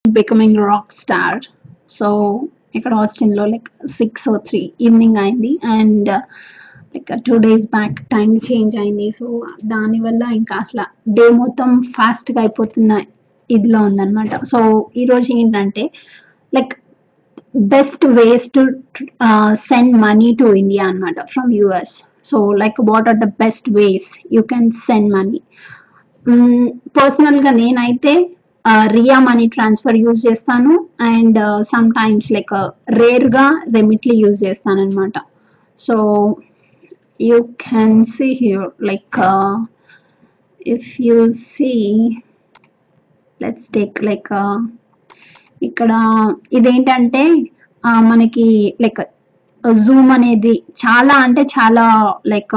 becoming rock star so ఇక్కడ ఆస్టిన్లో like six o three evening అయింది and like two days back time change అయింది so దానివల్ల ఇంకా అసలు డే మొత్తం ఫాస్ట్గా అయిపోతున్న ఇదిలో ఉందన్నమాట సో ఈరోజు ఏంటంటే like best ways to send money to India అనమాట from US so like what are the best ways you can send money పర్సనల్గా నేనైతే రియా మనీ ట్రాన్స్ఫర్ యూజ్ చేస్తాను అండ్ సమ్ టైమ్స్ లైక్ రేర్గా రెమిట్లీ యూజ్ చేస్తాను అనమాట so you can see here like if you see let's take like ఇక్కడ ఇదేంటంటే ఆ, మనకి లైక్ జూమ్ అనేది చాలా అంటే చాలా like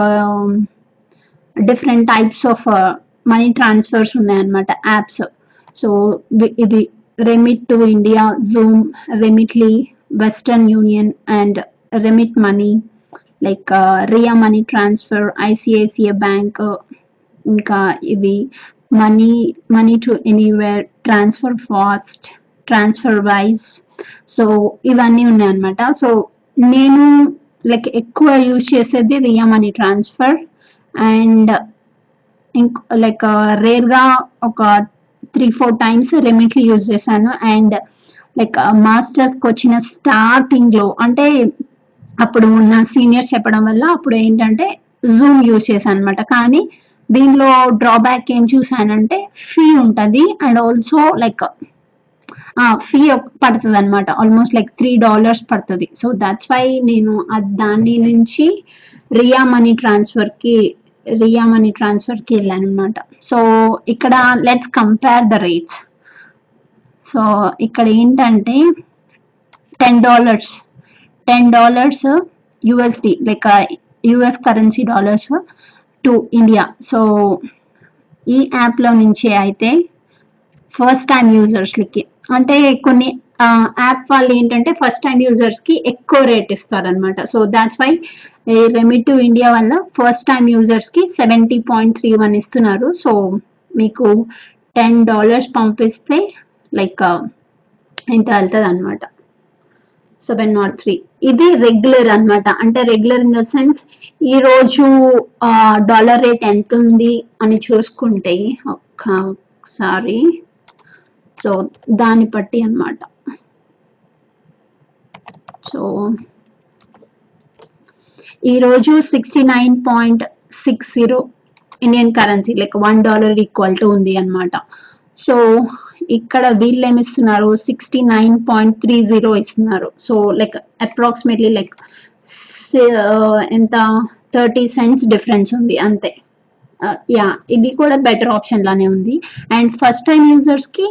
different types of money transfers ఉన్నాయన్నమాట యాప్స్ సో ఇది remit to India Xoom Remitly Western Union and remit money like Ria money transfer ICICI bank ఇంకా ఇవి money money to anywhere transfer fast transfer Wise so ఇవన్నీ ఉన్నాయన్నమాట so నేను like ఎక్కువ use చేసేది Ria money transfer and ఇంకో like రేర్గా ఒక three four times Remitly use చేశాను అండ్ లైక్ మాస్టర్స్కి వచ్చిన స్టార్టింగ్లో అంటే అప్పుడు నా సీనియర్స్ చెప్పడం వల్ల అప్పుడు ఏంటంటే జూమ్ యూజ్ చేశాను అనమాట కానీ దీనిలో డ్రాబ్యాక్ ఏం చూసానంటే ఫీ ఉంటుంది అండ్ ఆల్సో లైక్ ఫీ పడుతుంది అనమాట ఆల్మోస్ట్ లైక్ త్రీ డాలర్స్ పడుతుంది సో దట్స్ వై నేను ఆ దాని నుంచి రియా మనీ ట్రాన్స్ఫర్కి రియా మనీ ట్రాన్స్ఫర్కి వెళ్ళాను అనమాట సో ఇక్కడ let's compare the rates so ఇక్కడ ఏంటంటే ten dollars ten dollars USD like US currency dollars to India so ఈ యాప్లో నుంచి అయితే ఫస్ట్ టైం యూజర్స్కి అంటే కొన్ని యాప్ వాళ్ళు ఏంటంటే ఫస్ట్ టైం యూజర్స్కి ఎక్కువ రేట్ ఇస్తారనమాట so that's why Remit to India వల్ల ఫస్ట్ టైం యూజర్స్కి సెవెంటీ పాయింట్ త్రీ వన్ ఇస్తున్నారు సో మీకు టెన్ డాలర్స్ పంపిస్తే లైక్ ఇంత వెళ్తుంది అనమాట సెవెన్ నాట్ త్రీ ఇది రెగ్యులర్ అన్నమాట అంటే రెగ్యులర్ ఇన్ ద సెన్స్ ఈ రోజు డాలర్ రేట్ ఎంత ఉంది అని చూసుకుంటే ఒకసారి సో దాన్ని బట్టి అన్నమాట సో ఈరోజు sixty nine point six zero Indian currency like one dollar equal to ఉంది అనమాట సో ఇక్కడ వీళ్ళు ఏమి ఇస్తున్నారు sixty nine point three zero ఇస్తున్నారు సో లైక్ అప్రాక్సిమేట్లీ లైక్ ఎంత థర్టీ సెంట్స్ డిఫరెన్స్ ఉంది అంతే యా ఇది కూడా బెటర్ ఆప్షన్ లానే ఉంది అండ్ ఫస్ట్ టైం యూజర్స్కి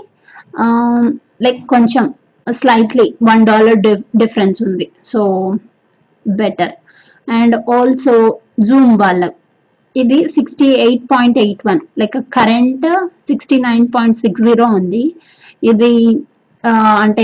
లైక్ కొంచెం స్లైట్లీ వన్ డాలర్ డిఫరెన్స్ ఉంది so better and also Xoom వాళ్ళ ఇది sixty eight point eight one like current sixty nine point six zero ఉంది ఇది ఆ, అంటే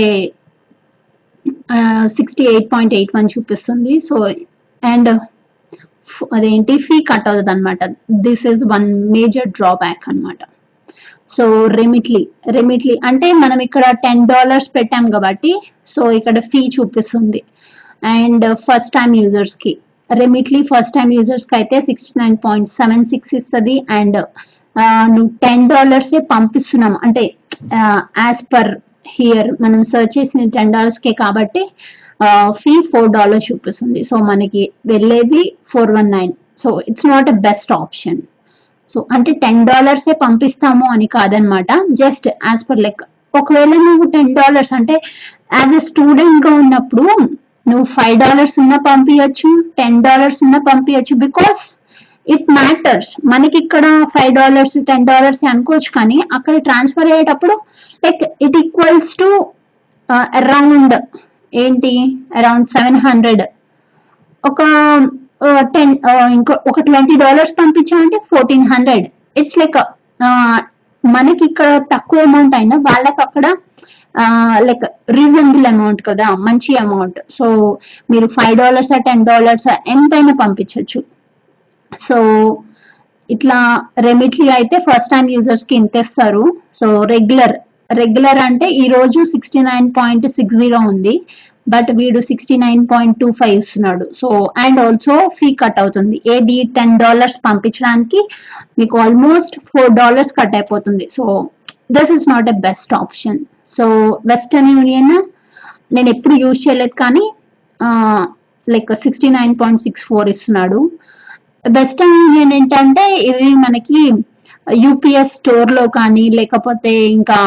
sixty eight point eight one చూపిస్తుంది సో అండ్ అదేంటి ఫీ కట్ అవుతుంది అనమాట this is one major drawback అన్నమాట సో రెమిట్లీ రెమిట్లీ అంటే మనం ఇక్కడ టెన్ డాలర్స్ పెట్టాం కాబట్టి సో ఇక్కడ ఫీ చూపిస్తుంది అండ్ ఫస్ట్ టైం యూజర్స్కి రెమిట్లీ ఫస్ట్ టైం యూజర్స్కి అయితే sixty nine point seven six ఇస్తుంది అండ్ నువ్వు టెన్ డాలర్సే పంపిస్తున్నాం అంటే యాజ్ పర్ హియర్ మనం సర్చ్ చేసిన టెన్ డాలర్స్కే కాబట్టి ఫీ ఫోర్ డాలర్స్ చూపిస్తుంది సో మనకి వెళ్ళేది four one nine so it's not a best option so అంటే టెన్ డాలర్సే పంపిస్తాము అని కాదనమాట జస్ట్ యాజ్ పర్ లైక్ ఒకవేళ నువ్వు టెన్ డాలర్స్ అంటే యాజ్ ఎ స్టూడెంట్ గా ఉన్నప్పుడు నువ్వు ఫైవ్ డాలర్స్ ఉన్న పంపించచ్చు టెన్ డాలర్స్ ఉన్న పంపించచ్చు బికాస్ ఇట్ మ్యాటర్స్ మనకి ఇక్కడ ఫైవ్ డాలర్స్ టెన్ డాలర్స్ అనుకోవచ్చు కానీ అక్కడ ట్రాన్స్ఫర్ అయ్యేటప్పుడు like it equals to around ఏంటి అరౌండ్ సెవెన్ హండ్రెడ్ ఒక టెన్ ఇంకో ఒక ట్వంటీ డాలర్స్ పంపించామంటే ఫోర్టీన్ హండ్రెడ్ ఇట్స్ లైక్ మనకి ఇక్కడ తక్కువ అమౌంట్ అయినా వాళ్ళకి అక్కడ లైక్ రీజనబుల్ అమౌంట్ కదా మంచి అమౌంట్ సో మీరు ఫైవ్ డాలర్స్ టెన్ డాలర్స్ ఎంతైనా పంపించవచ్చు సో ఇట్లా రెమిట్లీ అయితే ఫస్ట్ టైం యూజర్స్ కి ఇంత ఇస్తారు సో రెగ్యులర్ రెగ్యులర్ అంటే ఈ రోజు sixty nine point six zero ఉంది బట్ వీడు sixty nine point two five ఇస్తున్నాడు so and also fee cut అవుతుంది ఏది టెన్ డాలర్స్ పంపించడానికి మీకు ఆల్మోస్ట్ ఫోర్ డాలర్స్ కట్ అయిపోతుంది so this is not a best option so Western Union నేను ఎప్పుడు యూజ్ చేయలేదు కానీ like sixty nine point six four ఇస్తున్నాడు వెస్టర్న్ యూనియన్ ఏంటంటే ఇది మనకి యూపీఎస్ స్టోర్లో కానీ లేకపోతే ఇంకా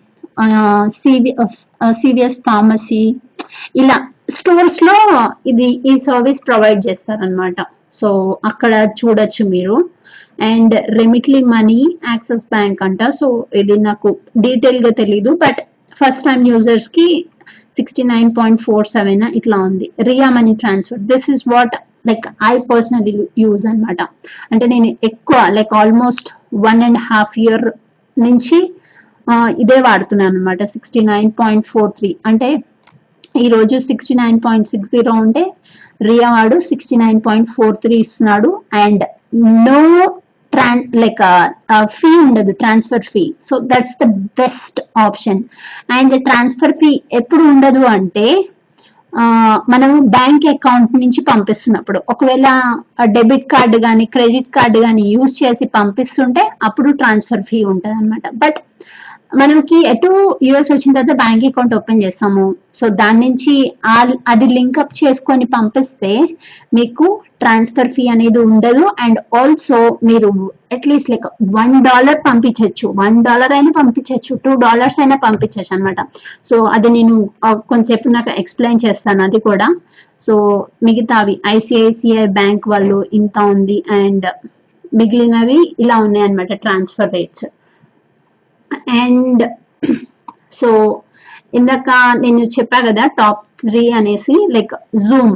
సివి సివిఎస్ ఫార్మసీ ఇలా స్టోర్స్ లో ఇది ఈ సర్వీస్ ప్రొవైడ్ చేస్తారనమాట సో అక్కడ చూడొచ్చు మీరు and Remitly money access bank అంట సో ఇది నాకు డీటెయిల్ గా తెలీదు బట్ ఫస్ట్ టైం యూజర్స్ కి sixty nine point four seven ఇట్లా ఉంది Ria money transfer this is what like I personally use అన్నమాట అంటే నేను ఎక్కువ like almost one and half year నుంచి ఆ, ఇదే వాడుతున్నాను అనమాట sixty nine point four three అంటే ఈ రోజు sixty nine point six zero ఉంటే రియా వాడు sixty nine point four three ఇస్తున్నాడు అండ్ నో ట్రాన్ లైక్ ఫీ ఉండదు transfer fee so that's the best option and transfer fee ఎప్పుడు ఉండదు అంటే ఆ, మనం బ్యాంక్ అకౌంట్ నుంచి పంపిస్తున్నప్పుడు ఒకవేళ డెబిట్ కార్డు కానీ క్రెడిట్ కార్డు కానీ యూజ్ చేసి పంపిస్తుంటే అప్పుడు ట్రాన్స్ఫర్ ఫీ ఉంటుంది అనమాట బట్ మనకి ఎటు యూఎస్ వచ్చిన తర్వాత బ్యాంక్ అకౌంట్ ఓపెన్ చేస్తాము సో దాని నుంచి ఆ- అది లింకప్ చేసుకొని పంపిస్తే మీకు ట్రాన్స్ఫర్ ఫీ అనేది ఉండదు అండ్ ఆల్సో మీరు అట్లీస్ట్ లైక్ వన్ డాలర్ పంపించవచ్చు వన్ డాలర్ అయినా పంపించవచ్చు టూ డాలర్స్ అయినా పంపించవచ్చు అనమాట సో అది నేను ఆ, కొంచెంసేపు నాకు ఎక్స్ప్లెయిన్ చేస్తాను అది కూడా సో మిగతావి ఐసిఐసిఐ బ్యాంక్ వాళ్ళు ఇంత ఉంది అండ్ మిగిలినవి ఇలా ఉన్నాయి అనమాట ట్రాన్స్ఫర్ రేట్స్ అండ్ సో ఇందాక నేను చెప్పా కదా టాప్ త్రీ అనేసి లైక్ జూమ్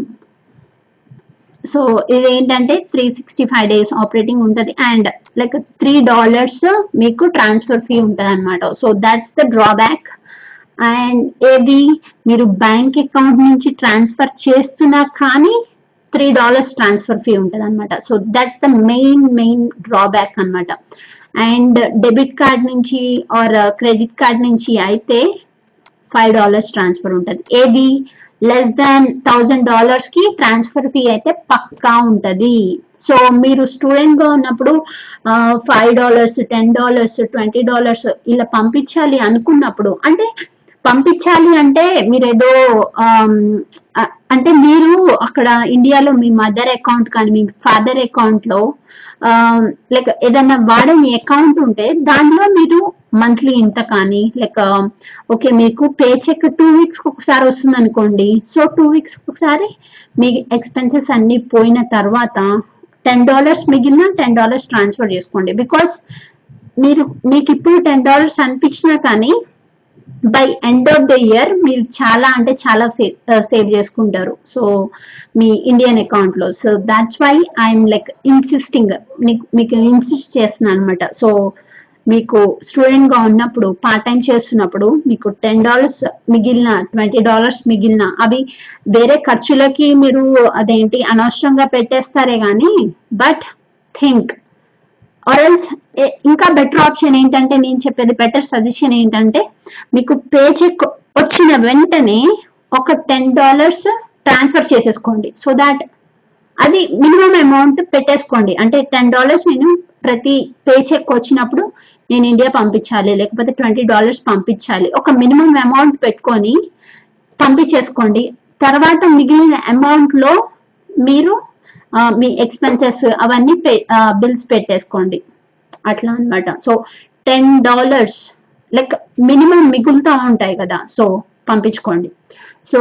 సో ఇది ఏంటంటే three sixty five days operating ఉంటుంది అండ్ లైక్ త్రీ డాలర్స్ మీకు ట్రాన్స్ఫర్ ఫీ ఉంటుంది అనమాట so that's the drawback and ఏది మీరు బ్యాంక్ అకౌంట్ నుంచి ట్రాన్స్ఫర్ చేస్తున్నా కానీ త్రీ డాలర్స్ ట్రాన్స్ఫర్ ఫీ ఉంటుంది అనమాట so that's the main main drawback అన్నమాట అండ్ డెబిట్ కార్డ్ నుంచి ఆర్ క్రెడిట్ కార్డ్ నుంచి అయితే ఫైవ్ డాలర్స్ ట్రాన్స్ఫర్ ఉంటుంది ఏది లెస్ దాన్ థౌజండ్ డాలర్స్ కి ట్రాన్స్ఫర్ ఫీ అయితే పక్కా ఉంటది సో మీరు స్టూడెంట్ గా ఉన్నప్పుడు five dollars ten dollars twenty dollars ఇలా పంపించాలి అనుకున్నప్పుడు అంటే పంపించాలి అంటే మీరు ఏదో ఆమ్, అ- అంటే మీరు అక్కడ ఇండియాలో మీ మదర్ అకౌంట్ కానీ మీ ఫాదర్ అకౌంట్ లో లైక్ ఏదైనా వాడని అకౌంట్ ఉంటే దాంట్లో మీరు మంత్లీ ఇంత కానీ లైక్ ఓకే మీకు పే చెక్ టూ వీక్స్ ఒకసారి వస్తుంది అనుకోండి సో టూ వీక్స్ ఒకసారి మీ ఎక్స్పెన్సెస్ అన్ని పోయిన తర్వాత టెన్ డాలర్స్ మిగిలిన టెన్ డాలర్స్ ట్రాన్స్ఫర్ చేసుకోండి బికాస్ మీరు మీకు ఇప్పుడు టెన్ డాలర్స్ అనిపించినా కానీ by end of the year మీరు చాలా అంటే చాలా సేవ్ చేసుకుంటారు సో మీ ఇండియన్ అకౌంట్ లో so that's why I'm like insisting మీకు ఇన్సిస్ట్ చేస్తున్నాను అనమాట సో మీకు స్టూడెంట్ గా ఉన్నప్పుడు పార్ట్ టైం చేస్తున్నప్పుడు మీకు టెన్ డాలర్స్ మిగిలిన ట్వంటీ డాలర్స్ మిగిలిన అవి వేరే ఖర్చులకి మీరు అదేంటి అనవసరంగా పెట్టేస్తారే కానీ బట్ థింక్ ఆర్ఎల్స్ ఇంకా బెటర్ ఆప్షన్ ఏంటంటే నేను చెప్పేది బెటర్ సజెషన్ ఏంటంటే మీకు పే చెక్ వచ్చిన వెంటనే ఒక టెన్ డాలర్స్ ట్రాన్స్ఫర్ చేసేసుకోండి సో దాట్ అది మినిమం అమౌంట్ పెట్టేసుకోండి అంటే టెన్ డాలర్స్ నేను ప్రతి పే చెక్ వచ్చినప్పుడు నేను ఇండియా పంపించాలి లేకపోతే ట్వంటీ డాలర్స్ పంపించాలి ఒక మినిమం అమౌంట్ పెట్టుకొని పంపించేసుకోండి తర్వాత మిగిలిన అమౌంట్ లో మీరు ఆ, మీ ఎక్స్పెన్సెస్ అవన్నీ బిల్స్ పెట్టేసుకోండి అట్లా అన్నమాట so ten dollars like minimum మిగులుతూ ఉంటాయి కదా సో పంపించుకోండి సో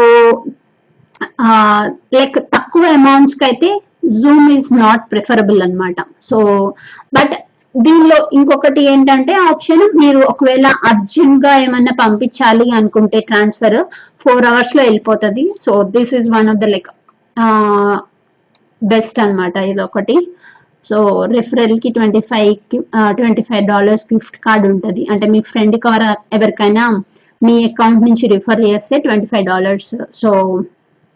లైక్ తక్కువ అమౌంట్స్ కి అయితే జూమ్ ఈజ్ నాట్ ప్రిఫరబుల్ అన్నమాట సో బట్ దీనిలో ఇంకొకటి ఏంటంటే ఆప్షన్ మీరు ఒకవేళ అర్జెంట్ గా ఏమన్నా పంపించాలి అనుకుంటే ట్రాన్స్ఫర్ ఫోర్ అవర్స్ లో వెళ్ళిపోతుంది so this is one of the like best అన్నమాట ఇది ఒకటి సో రిఫరల్ కి twenty five twenty five dollars gift card ఉంటుంది అంటే మీ ఫ్రెండ్ కి ఎవర ఎవరికైనా మీ అకౌంట్ నుంచి రిఫర్ చేస్తే twenty five dollars so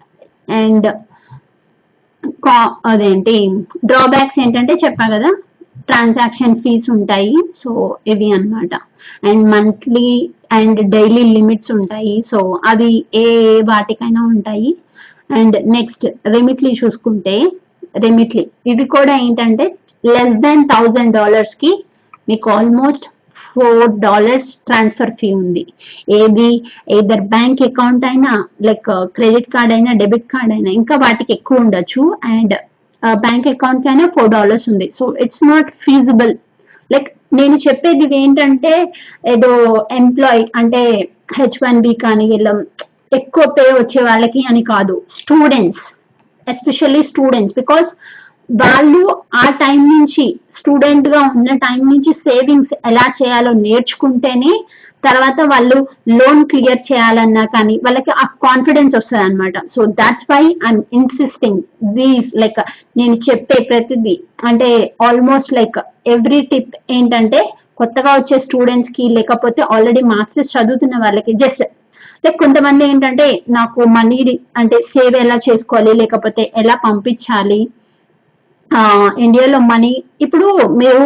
and అదేంటి డ్రాబ్యాక్స్ ఏంటంటే చెప్పా కదా ట్రాన్సాక్షన్ ఫీస్ ఉంటాయి సో ఇవి అన్నమాట and monthly and daily limits ఉంటాయి సో అవి ఏ ఏ వాటికైనా ఉంటాయి అండ్ నెక్స్ట్ రెమిట్లీ చూసుకుంటే రెమిట్లీ ఇది కూడా ఏంటంటే లెస్ దాన్ థౌజండ్ డాలర్స్కి మీకు almost four dollars transfer fee ఉంది ఏది ఏదర్ బ్యాంక్ అకౌంట్ అయినా లైక్ క్రెడిట్ కార్డ్ అయినా డెబిట్ కార్డ్ అయినా ఇంకా వాటికి ఎక్కువ ఉండొచ్చు అండ్ బ్యాంక్ అకౌంట్ కి అయినా ఫోర్ డాలర్స్ ఉంది so it's not feasible like నేను చెప్పేది ఇది ఏంటంటే ఏదో ఎంప్లాయ్ అంటే హెచ్ వన్ బి కానీ ఇలా ఎక్కువ పే వచ్చే వాళ్ళకి అని కాదు స్టూడెంట్స్ ఎస్పెషల్లీ స్టూడెంట్స్ బికాస్ వాళ్ళు ఆ టైం నుంచి స్టూడెంట్ గా ఉన్న టైం నుంచి సేవింగ్స్ ఎలా చేయాలో నేర్చుకుంటేనే తర్వాత వాళ్ళు లోన్ క్లియర్ చేయాలన్నా కానీ వాళ్ళకి ఆ కాన్ఫిడెన్స్ వస్తుంది అనమాట so that's why I'm insisting these like నేను చెప్పే ప్రతిదీ అంటే ఆల్మోస్ట్ లైక్ ఎవ్రీ టిప్ ఏంటంటే కొత్తగా వచ్చే స్టూడెంట్స్ కి లేకపోతే ఆల్రెడీ మాస్టర్స్ చదువుతున్న వాళ్ళకి జస్ట్ లైక్ కొంతమంది ఏంటంటే నాకు మనీ అంటే సేవ్ ఎలా చేసుకోవాలి లేకపోతే ఎలా పంపించాలి ఆ, ఇండియాలో మనీ ఇప్పుడు మీరు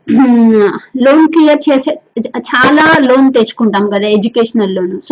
లోన్ క్లియర్ చేసే చాలా లోన్ తెచ్చుకుంటాం కదా ఎడ్యుకేషనల్ లోన్ సో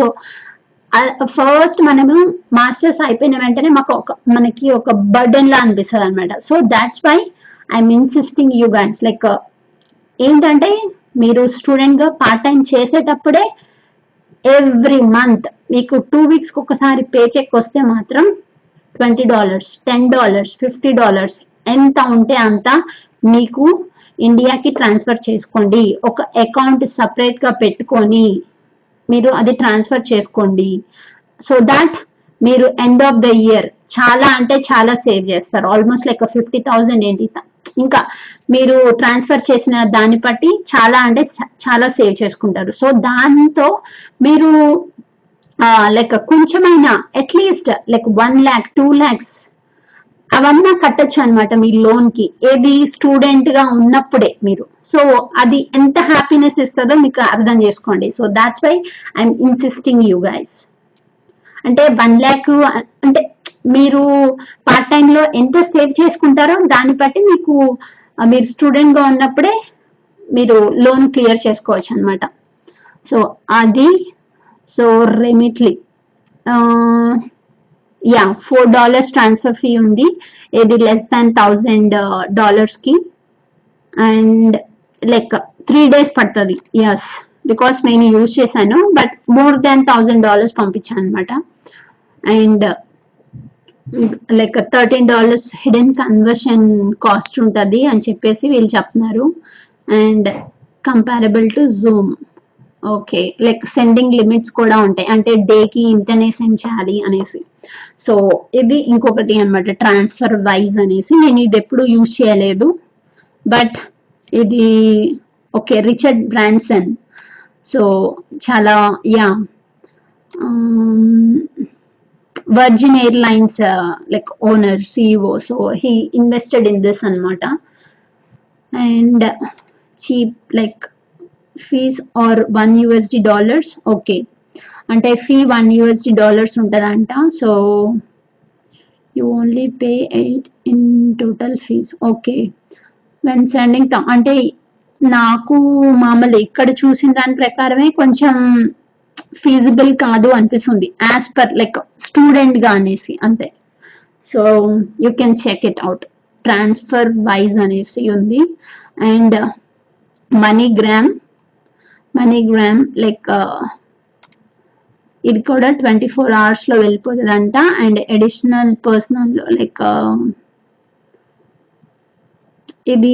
ఫస్ట్ మనము మాస్టర్స్ అయిపోయిన వెంటనే మాకు ఒక మనకి ఒక బర్డెన్ లా అనిపిస్తుంది అనమాట so that's why I'm insisting you guys like ఏంటంటే మీరు స్టూడెంట్ గా పార్ట్ టైం చేసేటప్పుడే ఎవ్రీ మంత్ మీకు టూ వీక్స్ ఒకసారి పే చెక్ వస్తే మాత్రం twenty dollars ten dollars fifty dollars ఎంత ఉంటే అంత మీకు ఇండియాకి ట్రాన్స్ఫర్ చేసుకోండి ఒక అకౌంట్ సపరేట్ గా పెట్టుకొని మీరు అది ట్రాన్స్ఫర్ చేసుకోండి సో దాట్ మీరు ఎండ్ ఆఫ్ ద ఇయర్ చాలా అంటే చాలా సేవ్ చేస్తారు ఆల్మోస్ట్ లైక్ ఫిఫ్టీ థౌసండ్ ఏంటి త- ఇంకా మీరు ట్రాన్స్ఫర్ చేసిన దాన్ని బట్టి చాలా అంటే చ- చాలా సేవ్ చేసుకుంటారు సో దాంతో మీరు లైక్ కొంచెమైనా at least like one lakh two lakhs అవన్నా కట్టొచ్చు అనమాట మీ లోన్ కి ఏది స్టూడెంట్ గా ఉన్నప్పుడే మీరు సో అది ఎంత హ్యాపీనెస్ ఇస్తుందో మీకు అర్థం చేసుకోండి so that's why I'm insisting you guys అంటే వన్ ల్యాక్ అంటే మీరు పార్ట్ టైం లో ఎంత సేవ్ చేసుకుంటారో దాన్ని బట్టి మీకు ఆ, మీరు స్టూడెంట్ గా ఉన్నప్పుడే మీరు లోన్ క్లియర్ చేసుకోవచ్చు అనమాట సో అది so Remitly yeah four dollars transfer fee ఉంది ఇది లెస్ దాన్ థౌజండ్ డాలర్స్ కి అండ్ లైక్ త్రీ డేస్ పడుతుంది ఎస్ బికాస్ నేను యూజ్ చేశాను but more than thousand dollars పంపించాను అనమాట and like thirteen dollars hidden conversion cost ఉంటుంది అని చెప్పేసి వీళ్ళు చెప్తున్నారు and comparable to Xoom okay like sending limits కూడా ఉంటాయి అంటే డేకి ఇంతనే సెండ్ చేయాలి అనేసి సో ఇది ఇంకొకటి అన్నమాట ట్రాన్స్ఫర్ వైజ్ అనేసి నేను ఇది ఎప్పుడు యూజ్ చేయలేదు బట్ ఇది ఓకే రిచర్డ్ బ్రాన్సన్ సో చాలా yeah Virgin Airlines like owner CEO so he invested in this అనమాట and cheap like fees are one USD dollars okay అంటే ఫీ వన్ యూఎస్డి డాలర్స్ ఉంటుందంట so you only pay eight in total fees okay when sending అంటే నాకు మామూలు ఇక్కడ చూసిన దాని ప్రకారమే కొంచెం ఫీజిబుల్ కాదు అనిపిస్తుంది యాజ్ పర్ లైక్ స్టూడెంట్ గా అనేసి అంతే so you can check it out TransferWise అనేసి ఉంది అండ్ మనీగ్రామ్ మనీగ్రామ్ లైక్ ఇది కూడా ట్వంటీ ఫోర్ అవర్స్ లో వెళ్ళిపోతుందంట అండ్ అడిషనల్ పర్సనల్ లైక్ ఇది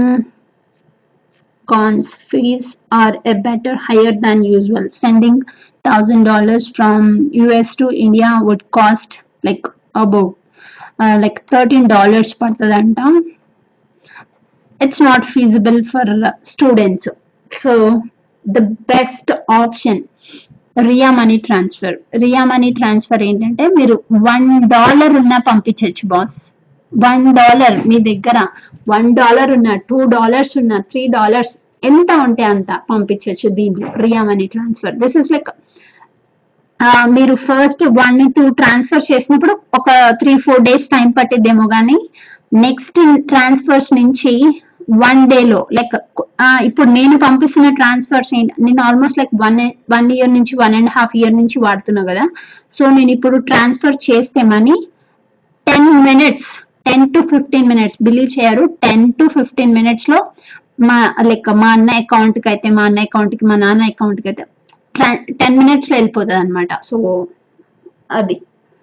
cons fees are a better higher than usual sending thousand dollars from us to india would cost like above uh, like 13 dollars పడుతుందంట it's not feasible for uh, students so the best option Ria money transfer Ria money transfer ఏంటంటే మీరు one dollar ఉన్నా పంపించవచ్చు boss one dollar మీ దగ్గర one dollar ఉన్న two dollars ఉన్న three dollars ఎంత ఉంటే అంత పంపించవచ్చు దీంట్లో Ria money transfer this is like మీరు ఫస్ట్ వన్ టూ ట్రాన్స్ఫర్ చేసినప్పుడు ఒక త్రీ ఫోర్ డేస్ టైం పట్టిద్దేమో కానీ నెక్స్ట్ ట్రాన్స్ఫర్స్ నుంచి వన్ డేలో లైక్ ఇప్పుడు నేను పంపిస్తున్న ట్రాన్స్ఫర్స్ ఏంటి నేను almost like one one year నుంచి వన్ అండ్ హాఫ్ ఇయర్ నుంచి వాడుతున్నా కదా సో నేను ఇప్పుడు ట్రాన్స్ఫర్ చేస్తే money ten minutes ten to fifteen minutes believe చేయరు టెన్ టు ఫిఫ్టీన్ మినిట్స్ లో మా లైక్ మా అన్న అకౌంట్ కి అయితే మా అన్న అకౌంట్ కి మా నాన్న అకౌంట్ కి అయితే టెన్ మినిట్స్ లో వెళ్ళిపోతుంది అనమాట సో అది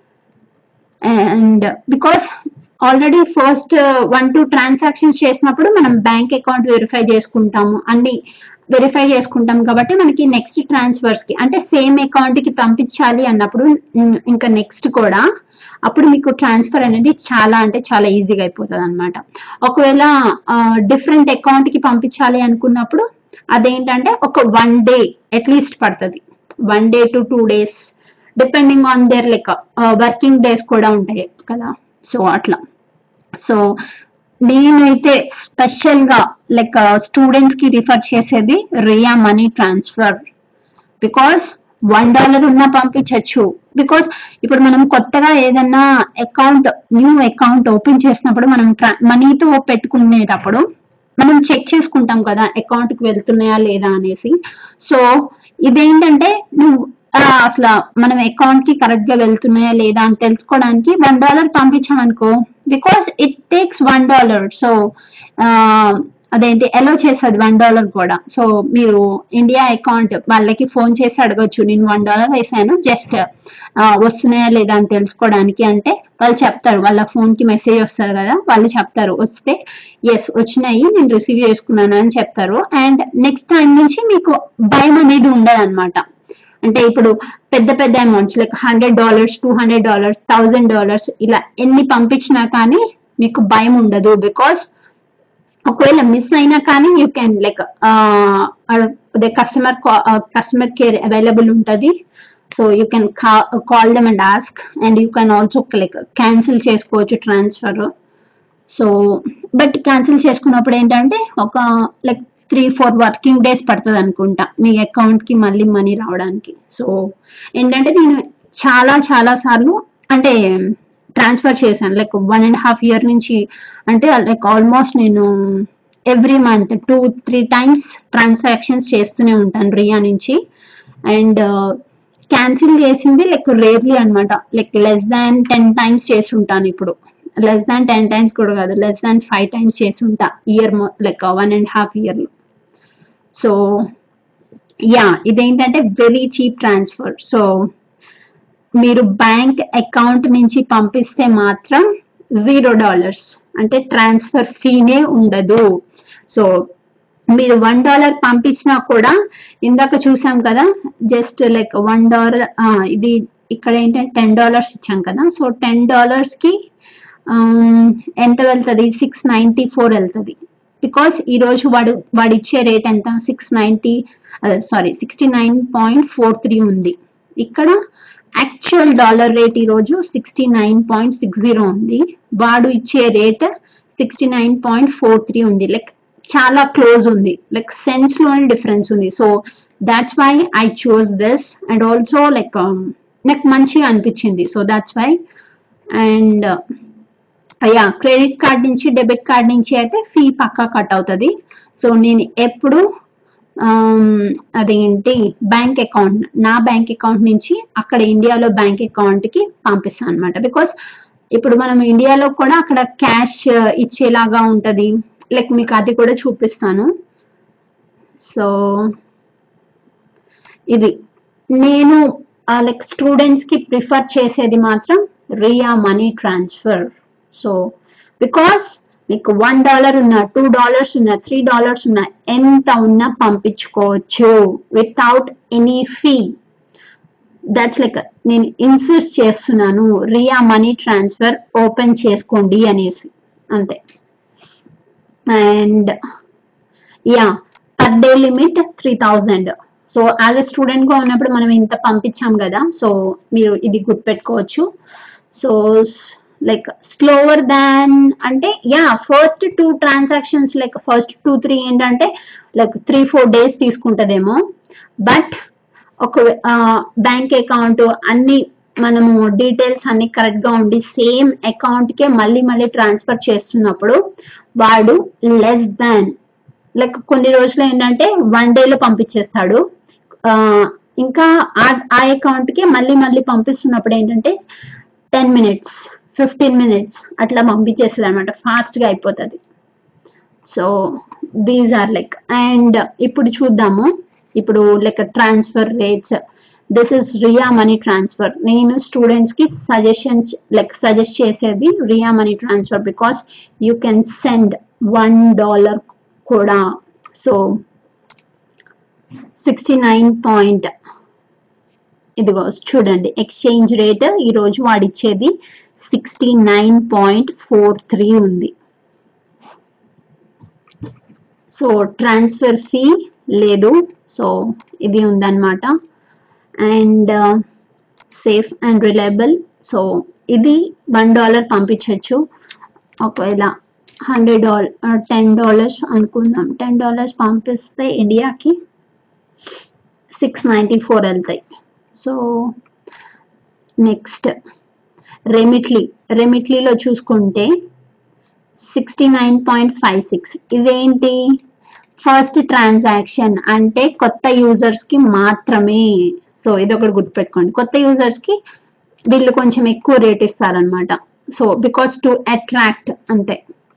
and because already first one two transactions చేసినప్పుడు మనం బ్యాంక్ అకౌంట్ వెరిఫై చేసుకుంటాము అన్ని వెరిఫై చేసుకుంటాం కాబట్టి మనకి నెక్స్ట్ ట్రాన్స్ఫర్స్ కి అంటే సేమ్ అకౌంట్ కి పంపించాలి అన్నప్పుడు ఉమ్, ఇంకా నెక్స్ట్ కూడా అప్పుడు మీకు ట్రాన్స్ఫర్ అనేది చాలా అంటే చాలా ఈజీగా అయిపోతుంది అనమాట ఒకవేళ డిఫరెంట్ అకౌంట్ కి పంపించాలి అనుకున్నప్పుడు అదేంటంటే ఒక వన్ డే అట్లీస్ట్ పడుతుంది one day to two days depending on their like working days కూడా ఉంటాయి కదా సో అట్లా సో నేనైతే స్పెషల్ గా లైక్ స్టూడెంట్స్ కి రిఫర్ చేసేది Ria money transfer because one dollar ఉన్నా పంపించవచ్చు బికాస్ ఇప్పుడు మనం కొత్తగా ఏదన్నా అకౌంట్ న్యూ అకౌంట్ ఓపెన్ చేసినప్పుడు మనం మనీతో పెట్టుకునేటప్పుడు మనం చెక్ చేసుకుంటాం కదా అకౌంట్ కి వెళ్తున్నాయా లేదా అనేసి సో ఇదేంటంటే నువ్వు ఆ, అసలు మనం అకౌంట్ కి కరెక్ట్ గా వెళ్తున్నాయా లేదా అని తెలుసుకోవడానికి వన్ డాలర్ పంపించామనుకో because it takes one dollar so అదేంటి ఎలో చేస్తుంది వన్ డాలర్ కూడా సో మీరు ఇండియా అకౌంట్ వాళ్ళకి ఫోన్ చేసి అడగొచ్చు నేను వన్ డాలర్ వేసాను జస్ట్ వస్తున్నాయా లేదా అని తెలుసుకోవడానికి అంటే వాళ్ళు చెప్తారు వాళ్ళ ఫోన్ కి మెసేజ్ వస్తుంది కదా వాళ్ళు చెప్తారు వస్తే ఎస్ వచ్చినాయి నేను రిసీవ్ చేసుకున్నాను అని చెప్తారు అండ్ నెక్స్ట్ టైం నుంచి మీకు భయం అనేది ఉండదు అనమాట అంటే ఇప్పుడు పెద్ద పెద్ద amounts like hundred dollars two hundred dollars thousand dollars ఇలా ఎన్ని పంపించినా కానీ మీకు భయం ఉండదు బికాస్ ఒకవేళ మిస్ అయినా కానీ యూ కెన్ లైక్ అదే కస్టమర్ కస్టమర్ కేర్ అవైలబుల్ ఉంటుంది so you can call them and ask and you can also like cancel చేసుకోవచ్చు ట్రాన్స్ఫర్ సో బట్ క్యాన్సిల్ చేసుకున్నప్పుడు ఏంటంటే ఒక like three four working days పడుతుంది అనుకుంటా నీ అకౌంట్ కి మళ్ళీ మనీ రావడానికి సో ఏంటంటే నేను చాలా చాలా సార్లు అంటే ట్రాన్స్ఫర్ చేశాను like one and half year నుంచి అంటే లైక్ ఆల్మోస్ట్ నేను every month two three times transactions చేస్తూనే ఉంటాను రియా నుంచి అండ్ క్యాన్సిల్ చేసింది లైక్ రేర్లీ అన్నమాట like less than ten times చేసి ఉంటాను ఇప్పుడు లెస్ దాన్ టెన్ టైమ్స్ కూడా కాదు లెస్ దాన్ ఫైవ్ టైమ్స్ చేసి ఉంటా year like one and half year so yeah ఇదేంటంటే వెరీ చీప్ ట్రాన్స్ఫర్ సో మీరు బ్యాంక్ అకౌంట్ నుంచి పంపిస్తే మాత్రం జీరో డాలర్స్ అంటే ట్రాన్స్ఫర్ ఫీనే ఉండదు సో మీరు వన్ డాలర్ పంపించినా కూడా ఇందాక చూసాం కదా జస్ట్ లైక్ వన్ డాలర్ ఇది ఇక్కడ ఏంటంటే టెన్ డాలర్స్ ఇచ్చాం కదా సో టెన్ డాలర్స్ కి ఆమ్, ఎంత వెళ్తుంది సిక్స్ నైంటీ ఫోర్ వెళ్తుంది బికాస్ ఈరోజు వాడు వాడు ఇచ్చే రేట్ ఎంత six ninety sorry sixty nine point four three ఉంది ఇక్కడ యాక్చువల్ డాలర్ రేట్ ఈరోజు sixty nine point six zero ఉంది వాడు ఇచ్చే rate sixty nine point four three ఉంది లైక్ చాలా క్లోజ్ ఉంది లైక్ సెన్స్ లోనే డిఫరెన్స్ ఉంది so that's why I choose this and also like నాకు మంచిగా అనిపించింది సో దాట్స్ వై అండ్ అయ్యా క్రెడిట్ కార్డ్ నుంచి డెబిట్ కార్డ్ నుంచి అయితే ఫీ పక్కా కట్ అవుతుంది సో నేను ఎప్పుడు ఆమ్, అదేంటి బ్యాంక్ అకౌంట్ నా బ్యాంక్ అకౌంట్ నుంచి అక్కడ ఇండియాలో బ్యాంక్ అకౌంట్ కి పంపిస్తాను అనమాట బికాస్ ఇప్పుడు మనం ఇండియాలో కూడా అక్కడ క్యాష్ ఇచ్చేలాగా ఉంటది లైక్ మీకు అది కూడా చూపిస్తాను సో ఇది నేను లైక్ స్టూడెంట్స్ కి ప్రిఫర్ చేసేది మాత్రం Ria money transfer so because మీకు వన్ డాలర్ ఉన్న టూ డాలర్స్ ఉన్న త్రీ డాలర్స్ ఉన్న ఎంత ఉన్నా పంపించుకోవచ్చు without any fee that's like నేను ఇన్సిస్ట్ చేస్తున్నాను రియా మనీ ట్రాన్స్ఫర్ ఓపెన్ చేసుకోండి అనేసి అంతే and yeah per day limit three thousand so as a student గా ఉన్నప్పుడు మనం ఇంత పంపించాం కదా సో మీరు ఇది గుర్తుపెట్టుకోవచ్చు సో లైక్ స్లోవర్ దాన్ అంటే yeah first two transactions like first two three ఏంటంటే లైక్ త్రీ ఫోర్ డేస్ తీసుకుంటదేమో బట్ ఒక బ్యాంక్ అకౌంట్ అన్ని మనము డీటెయిల్స్ అన్ని కరెక్ట్ గా ఉండి సేమ్ అకౌంట్ కే మళ్ళీ మళ్ళీ ట్రాన్స్ఫర్ చేస్తున్నప్పుడు వాడు లెస్ దాన్ లైక్ కొన్ని రోజులు ఏంటంటే వన్ లో పంపించేస్తాడు ఆ, ఇంకా ఆ- ఆ అకౌంట్ కి మళ్ళీ మళ్ళీ పంపిస్తున్నప్పుడు ఏంటంటే టెన్ మినిట్స్ ఫిఫ్టీన్ మినిట్స్ అట్లా పంపించేస్తాడు అనమాట ఫాస్ట్ గా అయిపోతుంది so these are like and ఇప్పుడు చూద్దాము ఇప్పుడు like transfer rates this is Ria money transfer నేను స్టూడెంట్స్ కి సజెషన్ లైక్ సజెస్ట్ చేసేది Ria money transfer because you can send one dollar కూడా సో సిక్స్టీ నైన్ పాయింట్ ఇదిగో చూడండి ఎక్స్చేంజ్ రేట్ ఈ రోజు వాడిచ్చేది sixty nine point four three ఉంది సో ట్రాన్స్ఫర్ ఫీ లేదు సో ఇది ఉందన్నమాట and safe and reliable so ఇది వన్ డాలర్ పంపించవచ్చు ఒకవేళ హండ్రెడ్ డాలర్ టెన్ డాలర్స్ అనుకుందాం టెన్ డాలర్స్ పంపిస్తే ఇండియాకి సిక్స్ నైంటీ ఫోర్ వెళ్తాయి సో నెక్స్ట్ రెమిట్లీ రెమిట్లీలో చూసుకుంటే sixty nine point five six ఇదేంటి ఫస్ట్ ట్రాన్సాక్షన్ అంటే కొత్త యూజర్స్ కి మాత్రమే సో ఇది ఒకటి గుర్తుపెట్టుకోండి కొత్త యూజర్స్ కి వీళ్ళు కొంచెం ఎక్కువ రేట్ ఇస్తారనమాట సో బికాస్ టు అట్రాక్ట్ అంతే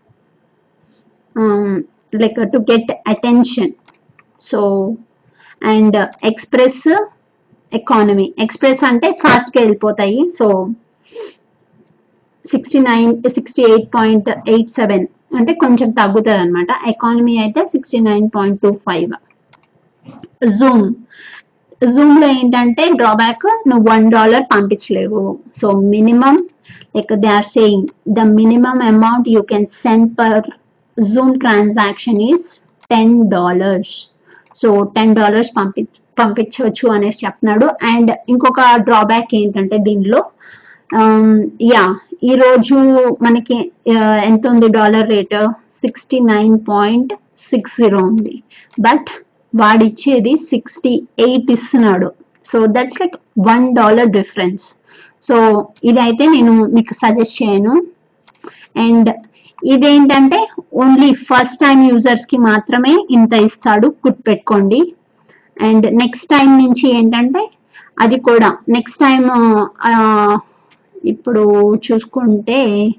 like to get attention so and express economy express అంటే ఫాస్ట్గా వెళ్ళిపోతాయి so sixty nine sixty eight point eight seven అంటే కొంచెం తగ్గుతుంది అనమాట ఎకానమీ అయితే sixty nine point two five Xoom Xoom లో ఏంటంటే డ్రాబ్యాక్ నువ్వు వన్ డాలర్ పంపించలేవు so minimum like they are saying the minimum amount you can send per Xoom transaction is ten dollars so ten dollars పంపి పంపించవచ్చు అనేసి చెప్తున్నాడు and ఇంకొక drawback ఏంటంటే దీనిలో యా ఈ రోజు మనకి ఆ, ఎంత ఉంది dollar rate sixty nine point six zero ఉంది బట్ వాడిచ్చేది సిక్స్టీ ఎయిట్ ఇస్తున్నాడు so that's like one dollar difference so ఇదైతే నేను మీకు సజెస్ట్ చేయను అండ్ ఇదేంటంటే ఓన్లీ ఫస్ట్ టైం యూజర్స్ కి మాత్రమే ఇంత ఇస్తాడు గుర్తుపెట్టుకోండి అండ్ నెక్స్ట్ టైం నుంచి ఏంటంటే అది కూడా నెక్స్ట్ టైం ఇప్పుడు చూసుకుంటే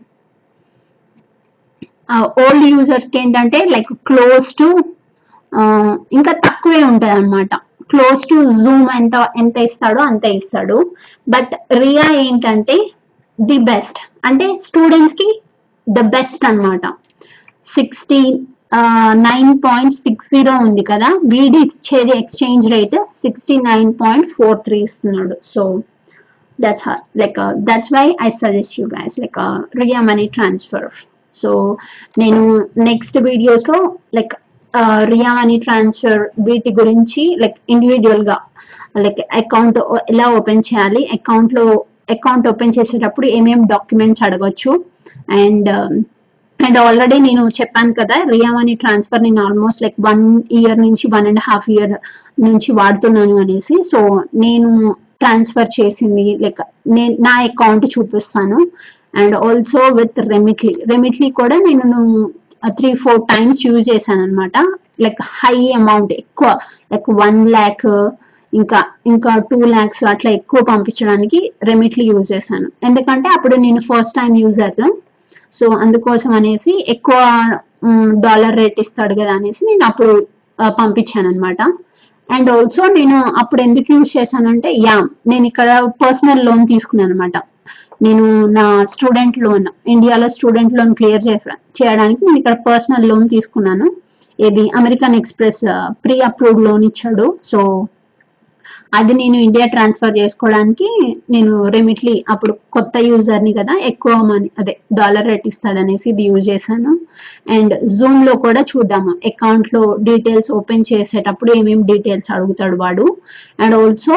ఓల్డ్ యూజర్స్ కి ఏంటంటే లైక్ క్లోజ్ టు ఇంకా తక్కువే ఉంటుంది అనమాట క్లోజ్ టు జూమ్ ఎంత ఎంత ఇస్తాడో అంత ఇస్తాడు బట్ రియా ఏంటంటే ది బెస్ట్ అంటే స్టూడెంట్స్ కి ద బెస్ట్ అన్నమాట sixty nine point six zero ఉంది కదా వీడి ఇచ్చేది exchange rate sixty nine point four three ఇస్తున్నాడు so that's like that's why I suggest you guys like Ria money transfer so నేను next వీడియోస్లో లైక్ రియా మనీ ట్రాన్స్ఫర్ వీటి గురించి like ఇండివిజువల్గా లైక్ అకౌంట్ ఎలా ఓపెన్ చేయాలి అకౌంట్లో అకౌంట్ ఓపెన్ చేసేటప్పుడు ఏమేం డాక్యుమెంట్స్ అడగొచ్చు అండ్ అండ్ ఆల్రెడీ నేను చెప్పాను కదా రియా మనీ ట్రాన్స్ఫర్ నేను ఆల్మోస్ట్ లైక్ వన్ ఇయర్ నుంచి వన్ అండ్ హాఫ్ ఇయర్ నుంచి వాడుతున్నాను అనేసి సో నేను ట్రాన్స్ఫర్ చేసింది లైక్ నేను నా అకౌంట్ చూపిస్తాను and also with Remitly Remitly కూడా నేను త్రీ ఫోర్ టైమ్స్ యూజ్ చేశాను అనమాట లైక్ హై అమౌంట్ ఎక్కువ లైక్ వన్ ల్యాక్ ఇంకా ఇంకా టూ ల్యాక్స్ అట్లా ఎక్కువ పంపించడానికి రెమిట్లీ యూజ్ చేశాను ఎందుకంటే అప్పుడు నేను ఫస్ట్ టైం యూజర్ సో అందుకోసం అనేసి ఎక్కువ డాలర్ రేట్ ఇస్తాడు కదా అనేసి నేను అప్పుడు పంపించాను అనమాట అండ్ ఆల్సో నేను అప్పుడు ఎందుకు యూజ్ చేశానంటే యా నేను ఇక్కడ పర్సనల్ లోన్ తీసుకున్నాను అనమాట నేను నా స్టూడెంట్ లోన్ ఇండియాలో స్టూడెంట్ లోన్ క్లియర్ చేసా చేయడానికి నేను ఇక్కడ పర్సనల్ లోన్ తీసుకున్నాను ఇది American Express pre approved loan ఇచ్చాడు సో అది నేను ఇండియా ట్రాన్స్ఫర్ చేసుకోవడానికి నేను రెమిట్లీ అప్పుడు కొత్త యూజర్ని కదా ఎక్కువ మనీ అదే డాలర్ రేట్ ఇస్తాడనేసి ఇది యూజ్ చేశాను అండ్ జూమ్ లో కూడా చూద్దాము అకౌంట్ లో డీటెయిల్స్ ఓపెన్ చేసేటప్పుడు ఏమేమి డీటెయిల్స్ అడుగుతాడు వాడు and also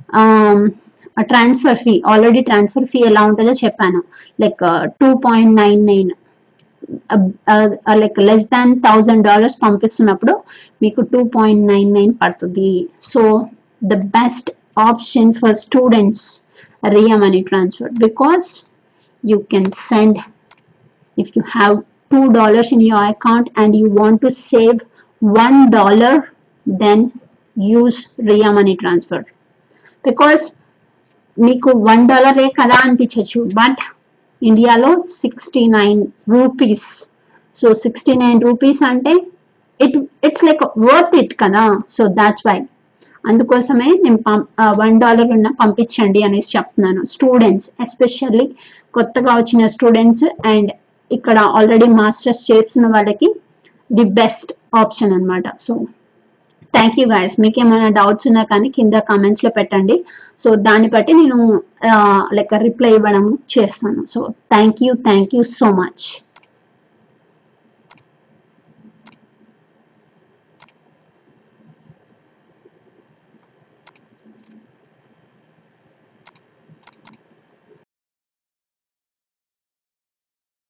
transfer fee already transfer fee ఎలా ఉంటుందో చెప్పాను like two point nine nine like less than thousand dollars పంపిస్తున్నప్పుడు మీకు టూ పాయింట్ నైన్ నైన్ పడుతుంది so the best option for students Ria money transfer because you can send if you have two dollars in your account and you want to save one dollar then use Ria money transfer because మీకు one డాలరే కదా అనిపించవచ్చు but ఇండియాలో sixty nine rupees so sixty nine rupees అంటే it it's like worth it కదా so that's why అందుకోసమే నేను పం వన్ డాలర్ ఉన్న పంపించండి అనేసి చెప్తున్నాను స్టూడెంట్స్ ఎస్పెషల్లీ కొత్తగా వచ్చిన స్టూడెంట్స్ అండ్ ఇక్కడ ఆల్రెడీ మాస్టర్స్ చేస్తున్న వాళ్ళకి ది బెస్ట్ ఆప్షన్ అన్నమాట సో థ్యాంక్ యూ గైస్ మీకు ఏమైనా డౌట్స్ ఉన్నా కానీ కింద comments లో పెట్టండి సో దాన్ని బట్టి నేను లైక్ రిప్లై ఇవ్వడం చేస్తాను so thank you thank you so much